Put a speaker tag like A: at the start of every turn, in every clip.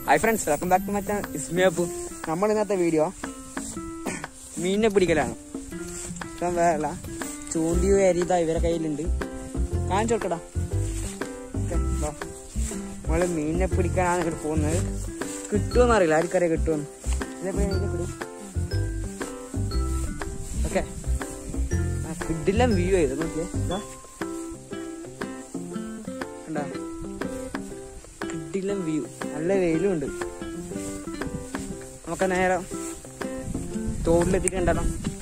A: Hi friends welcome back to മറ്റേ ഇസ്മിയപ്പു നമ്മൾ ഇന്നത്തെ വീഡിയോ മീനിനെ പിടിക്കലാണ് ഇപ്പം വേറല്ല ചൂണ്ടി അരിത ഇവരെ കയ്യിലുണ്ട് കാണിച്ചു കൊടുക്കടാ ഓക്കെ നമ്മൾ മീനിനെ പിടിക്കാനാണ് ഇങ്ങോട്ട് പോകുന്നത് കിട്ടുമെന്ന് അറിയില്ല ആർക്കറിയാം കിട്ടുമെന്ന് ഇതേപോലെ കിട്ടും ഓക്കെ കിഡിലും വ്യൂ ചെയ്ത് നോക്കിയേ ഇതാ കണ്ടാ കിഡിലും വ്യൂ നല്ല വെയിലും ഉണ്ട് നമുക്ക് നേരെ തോടിലെത്തിയിട്ട് ഉണ്ടല്ലോ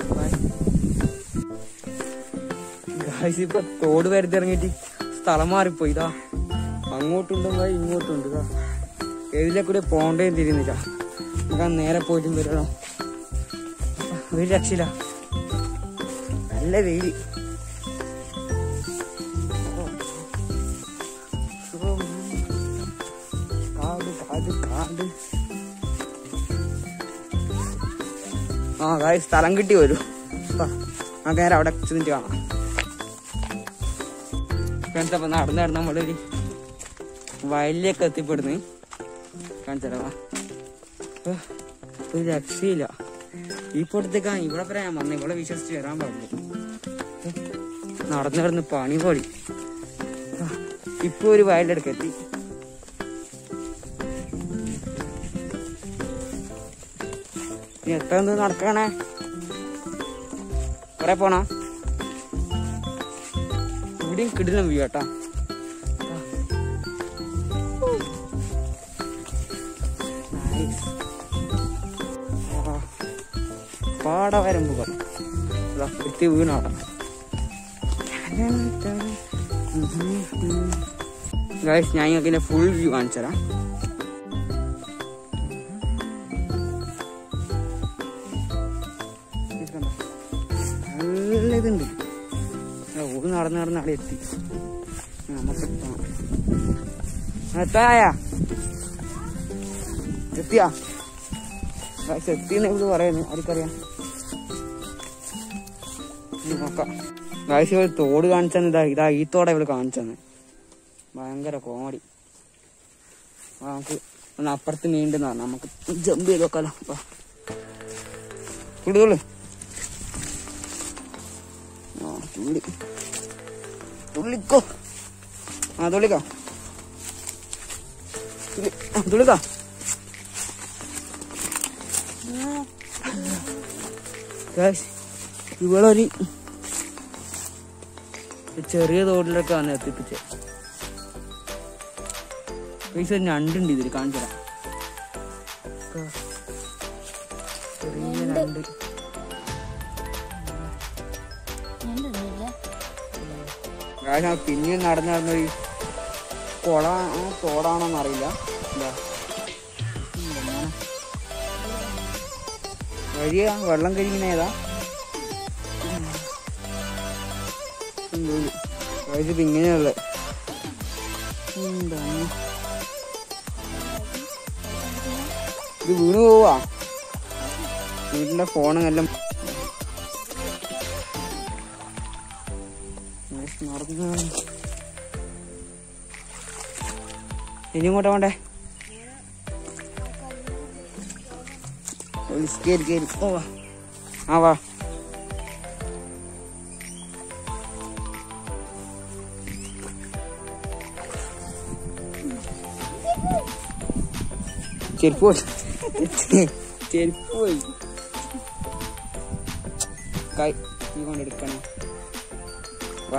A: ഗായ്സ് ഇപ്പൊ തോട് വരുത്തി ഇറങ്ങിയിട്ട് സ്ഥലം മാറിപ്പോയി ഇതാ അങ്ങോട്ടുണ്ടും പോയി ഇങ്ങോട്ടുണ്ട് ഇതാ ഏതിലെ കൂടെ പോണ്ടേ തിരിയുന്നില്ല നമുക്ക് ആ നേരെ പോയിട്ടും വരണോ ഒരു രക്ഷയില്ല നല്ല വെയില് കാട് കാട് കാട് ആ കായ് സ്ഥലം കിട്ടി വരൂ നമുക്ക് നേരെ അവിടെ ചെന്നിട്ട് കാണാം ഫ്രണ്ട്സ് അപ്പൊ നടന്ന് നടന്ന് നമ്മളൊരു വയലിലേക്ക് എത്തിപ്പെടുന്നു കാണിച്ചാ ഒരു രക്ഷയില്ല ഈ പുറത്തേക്കാ ഇവിടെ പറയാൻ വന്ന ഇവിടെ വിശ്വസിച്ച് വരാൻ പാടില്ല നടന്ന് നടന്ന് പണി പോടി ഇപ്പൊ ഒരു വയലിലെടുക്ക് എത്തി ഇനി എത്ര എന്ത് നടക്കണേ കൊറേ പോണോ ഇവിടെയും കിടിലം വ്യൂ കേട്ടാ പാടവരമ്പുകൾ എത്തി വീണാടാ ഗൈസ് ഞാൻ ഇതിന്റെ ഫുൾ വ്യൂ കാണിച്ചു തരാം ഇത് കണ്ടോ? നല്ല ഇതുണ്ട് ഊര് നടന്ന് നടന്ന് അവിടെ എത്തി നമുക്ക് എത്തണം എത്തായ എത്തിയാ ഗൈസ് എത്തിന്ന് ഇവിടെ പറയുന്നു ആർക്കറിയാം ഇനി നോക്കാം ഗൈസ് ഇവൾ തോട് കാണിച്ചെന്ന് ഇതാ ഇതാ ഈ തോടെ ഇവള് കാണിച്ചെന്ന് ഭയങ്കര കോമഡി ആ, നമുക്ക് ഒന്ന് അപ്പുറത്ത് നീണ്ടെന്ന് പറഞ്ഞു നമുക്ക് ജമ്പ് ചെയ്ത് നോക്കാലോ വാ. തുള്ളി തുള്ളി ആ തുള്ളി തുള്ളിക്കോ ആ തുള്ളിക്കോ തുള്ളി ആ, തുള്ളിക്കോ Guys, ഇവളൊരു ചെറിയ തോട്ടിലൊക്കെ വന്ന് എത്തിപ്പിച്ചേ പൈസ ഞണ്ടുണ്ട് ഇതിൽ കാണിച്ചു തരാം ക- ചെറിയ ഞണ്ട് ഗായ്സ്, ആ പിന്നെ നടന്ന് നടന്നൊരു കുള ആ തോടാണോന്ന് അറിയില്ല എന്താ ഉം, എന്താണ്? വഴിയാ വെള്ളം കഴിക്കുന്ന ഏതാ ഇത് ഇങ്ങനെയുള്ള എന്താണ് ഇത് വീണ് പോവാ വീട്ടിലെ ഫോണും എല്ലാം നടന്ന് ഇനി ഇങ്ങോട്ടാ വേണ്ടേ പോലീസ് കേറി കേറി ഓ വാ. ആ വാ ചെരുപ്പ് പോയി ചെരുപ്പ് പോയി കൈ ഈ കൊണ്ട് എടുക്കണേ വാ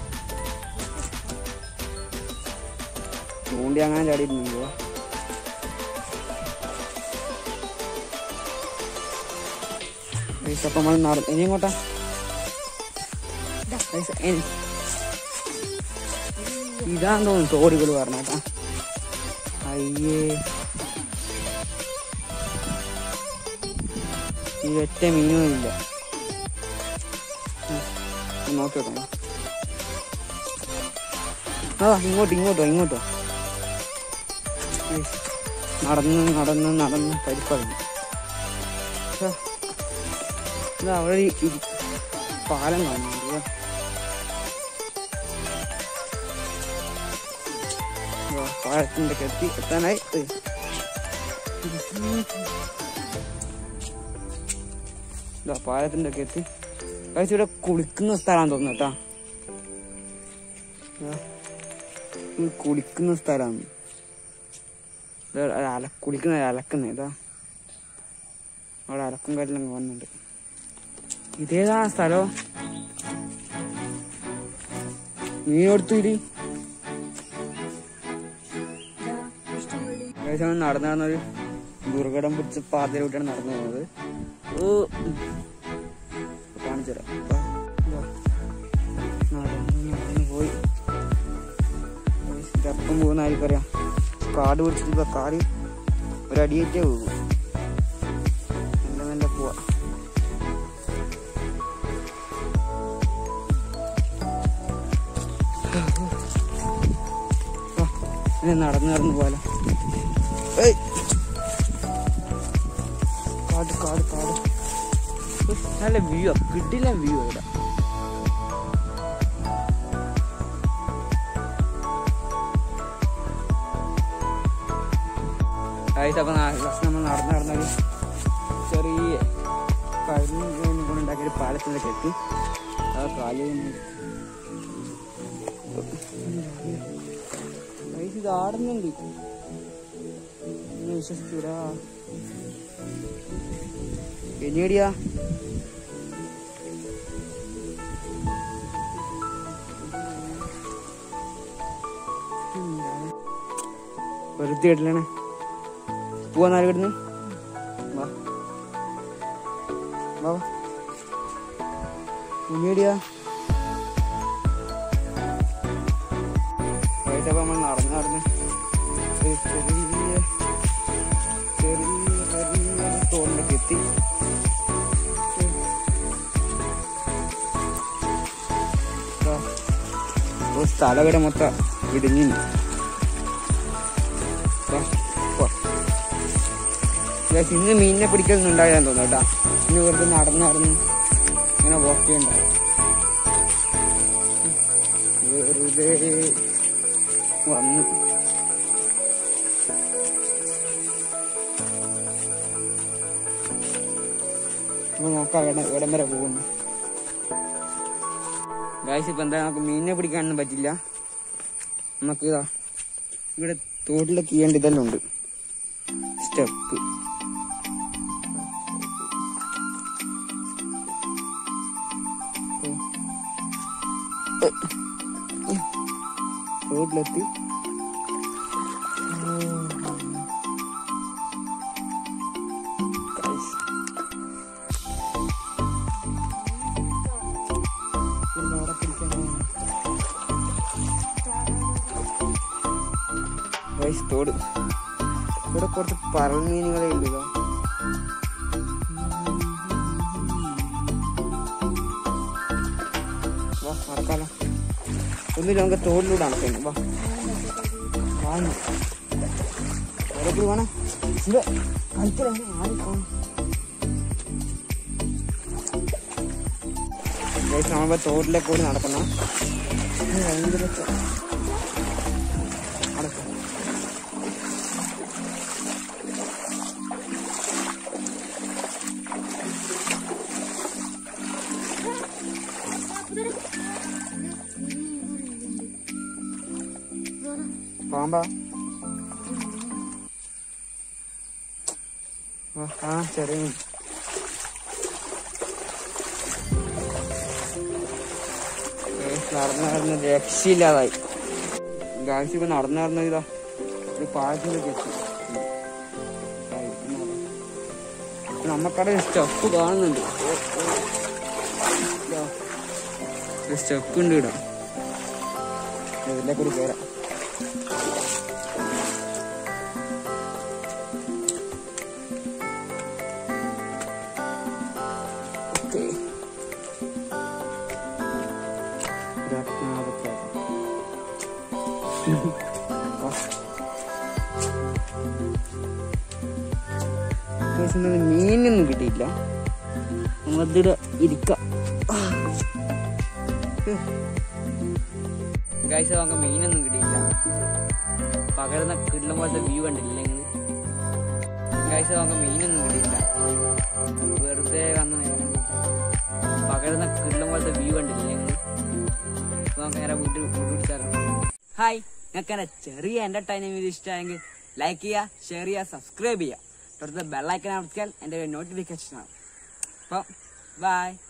A: ചൂണ്ടി അങ്ങനെ ചാടിയിരുന്നു വാ ഗൈസ്, അപ്പൊ നമ്മൾ നടന്നു ഇനി എങ്ങോട്ടാ ഗൈസ്, ഇനി. ഇതാന്ന് തോന്നുന്നു തോടികൾ പറഞ്ഞേട്ടാ അയ്യേ ഈ ഒറ്റ മീനും ഇല്ല ഉം. ഒന്ന് നോക്കി നോക്കാം ആ ഇങ്ങോട്ട് ഇങ്ങോട്ടോ ഇങ്ങോട്ടോ ഗൈസ്, നടന്ന് നടന്ന് നടന്ന് പരിപ്പറഞ്ഞു ഇത് അവിടെ ഒരു ഇ- പാലം കാണുന്നു പാലത്തിന്റെ കെട്ടി എത്താനായി ഏയ്. ഇതാ പാലത്തിന്റെ ഒക്കെ എത്തി കഴിച്ച് ഇവിടെ കുളിക്കുന്ന സ്ഥലമാണെന്ന് തോന്നുന്നു കേട്ടാ ദാ, ഇത് കുളിക്കുന്ന സ്ഥലമാണ് ഇത് അല കുളിക്കുന്ന അലക്കുന്ന ഇതാ അവിടെ അലക്കും കാര്യങ്ങളും വന്നിട്ടുണ്ട് ഇതേതാ സ്ഥലം നീ എടുത്തു ഇരി ഏകദേശം നടന്നു നടന്നൊരു ദുർഘടം പിടിച്ച പാതയിലൂടെയാണ് നടന്നു പോകുന്നത് ഓ കാണിച്ചു തരാം ഇതാ, ഇതാ. നടന്ന് നടന്ന് പോയി ഇതപ്പം പോകുന്ന ആർക്കറിയാം കാട് പിടിച്ചിട്ട് ഇപ്പൊ കാട് ഒരടിയേറ്റേ പോകും നല്ല നല്ല പോവാ ആ, ഇനി നടന്ന് നടന്ന് പോവാലോ ഏയ്. കാട് കാട് കാട് ഉഫ്, നല്ല വ്യൂ കിട്ടില്ല വ്യൂ ഇവിടെ ആയിട്ട് അപ്പൊ ലാസ്റ്റ് നമ്മൾ നടന്ന് നടന്നൊരു ചെറിയ കഴിഞ്ഞ കൊണ്ടുണ്ടാക്കിയ ഒരു പാലത്തിന്റെ കെട്ടി ആ കാലിൽ ഇത് ആടുന്നുണ്ട് വിശ്വസിക്കൂടാ എനിയടിയാ വെറുതെ ഇടലാണ് പോവാ നാല് കിടന്ന് വാ വാ എനിയടിയാ വൈകിട്ടപ്പം നമ്മൾ നടന്ന് നടന്ന് ഒരു ചെറിയ ചെറിയ ചെറിയ തോളിലൊക്കെ എത്തി ദാ, ഒരു സ്ഥലം ഇവിടെ മൊത്തം ഇടിഞ്ഞു ഇന്ന് മീനിനെ പിടിക്കലൊന്നും ഉണ്ടായില്ലെന്ന് തോന്നുന്നു കേട്ടാ ഇന്ന് വെറുതെ നടന്ന് നടന്ന് ഇങ്ങനെ വാക്ക് ചെയ്യണ്ടാവും വെറുതെ വന്ന് അപ്പൊ നോക്കാം ഇവിടെ ഇവിടം വരെ പോകുന്നു ഗായ്സ് ഇപ്പൊ എന്താ നമുക്ക് മീനിനെ പിടിക്കാനൊന്നും പറ്റില്ല നമുക്ക് ഇതാ ഇവിടെ തോട്ടിലൊക്കെ ചെയ്യേണ്ട ഇതെല്ലാം ഉണ്ട് സ്റ്റെപ്പ് റോഡിലെത്തി Guys. പിന്നെ അവിടെ പിടിക്കാൻ പോകുന്നു. Guys, തോട് ഇവിടെ കുറച്ച് പരൽ മീനുകളെ ഉള്ളൂ വാ നടക്കാലോ ഒന്നുമില്ല നമുക്ക് തോടിലൂടെ നടക്കുന്നു വാ വാങ്ങി എവിടെ വേണം ഇത് കളിക്കലാണ് ആരും നമ്മളിപ്പോ തോട്ടിലെ കൂടി നടക്കണം ഇത് ഭയങ്കര ച- നടക്ക്. പാമ്പാ ആ, ആ ചെറിയ മീൻ. ഏ, നടന്ന് നടന്ന് രക്ഷയില്ലാതായി ഗായ്സ് ഇപ്പൊ നടന്ന് നടന്ന് ഇതാ ഒരു പാലത്തിലേക്ക് എത്തി നമ്മക്കടെ സ്റ്റെപ്പ് കാണുന്നുണ്ട് ഓ, ഓ. ഇതാ. ഒരു സ്റ്റെപ്പ് ഉണ്ട് ഇവിടെ ഇതിലെ കൂടി കയറാം ഓക്കേ. രത്നാവതാരം. ആ. Guys, ഇന്നത് മീനൊന്നും കിട്ടിയില്ല നമ്മളിവിടെ ഇരിക്കാം ഗൈസ് നമുക്ക് മീനൊന്നും കിട്ടിയില്ല പകരുന്ന കിട്ടുന്ന പോലത്തെ വ്യൂ കണ്ടില്ല നിങ്ങൾ കഴിച്ച് നമുക്ക് മീനൊന്നും കിട്ടിയില്ല വെറുതെ വന്ന് നേരം പകരുന്ന കിള്ളം പോലത്തെ വ്യൂ കണ്ടില്ലേ ഞങ്ങൾ നമുക്ക് നേരെ വീട്ടിൽ പിടിച്ചാലോ ഹായ് നിങ്ങൾക്ക് എന്റെ ചെറിയ എന്റർടൈൻമെന്റ് വീഡിയോ ഇഷ്ടമായെങ്കിൽ ലൈക്ക് ചെയ്യുക ഷെയർ ചെയ്യുക സബ്സ്ക്രൈബ് ചെയ്യുക തൊട്ടടുത്ത ബെല്ലൈക്കൻ അമർത്തിയാൽ എൻ്റെ നോട്ടിഫിക്കേഷൻ ആണ് അപ്പം ബൈ